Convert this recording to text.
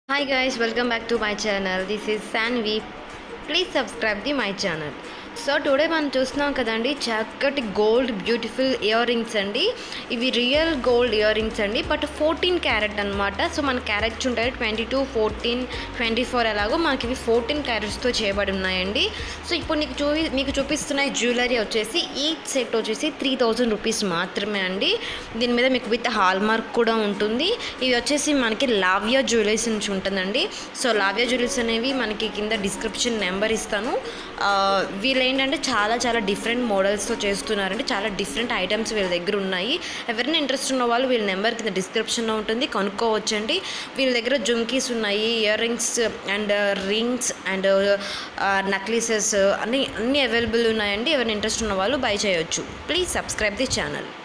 Hi guys, welcome back to my channel. This is Sanvi. Please subscribe the my channel. So today మనం చూస్తున్నాం కదండి చక్కటి gold beautiful year rings అండి ఇవి real gold ear rings అండి but fourteen carat అనమాట so మన carats ఉంటాయి twenty two fourteen twenty four అలాగో మనకి ఇవి ఫోర్టీన్ క్యారెట్స్తో చేయబడి ఉన్నాయండి సో ఇప్పుడు నీకు చూ మీకు చూపిస్తున్న జ్యువెలరీ వచ్చేసి ఈచ్ సెట్ వచ్చేసి త్రీ థౌజండ్ రూపీస్ మాత్రమే అండి దీని మీద మీకు విత్ హాల్ మార్క్ కూడా ఉంటుంది ఇవి వచ్చేసి మనకి లావ్యా జ్యువెలరీస్ నుంచి ఉంటుందండి సో లావ్యా జ్యువెలరీస్ అనేవి మనకి కింద డిస్క్రిప్షన్ నెంబర్ ఇస్తాను ఆ, వీళ్ళు ఏంటంటే చాలా చాలా డిఫరెంట్ మోడల్స్తో చేస్తున్నారండి చాలా డిఫరెంట్ ఐటమ్స్ వీళ్ళ దగ్గర ఉన్నాయి ఎవరైనా ఇంట్రెస్ట్ ఉన్న వాళ్ళు వీళ్ళ నెంబర్ కింద డిస్క్రిప్షన్లో ఉంటుంది కొనుక్కోవచ్చండి వీళ్ళ దగ్గర జుమ్కీస్ ఉన్నాయి ear rings and rings and necklaces అన్నీ అన్నీ అవైలబుల్ ఉన్నాయండి ఎవరైనా ఇంట్రెస్ట్ ఉన్న వాళ్ళు బై చేయొచ్చు ప్లీజ్ సబ్స్క్రైబ్ ది ఛానల్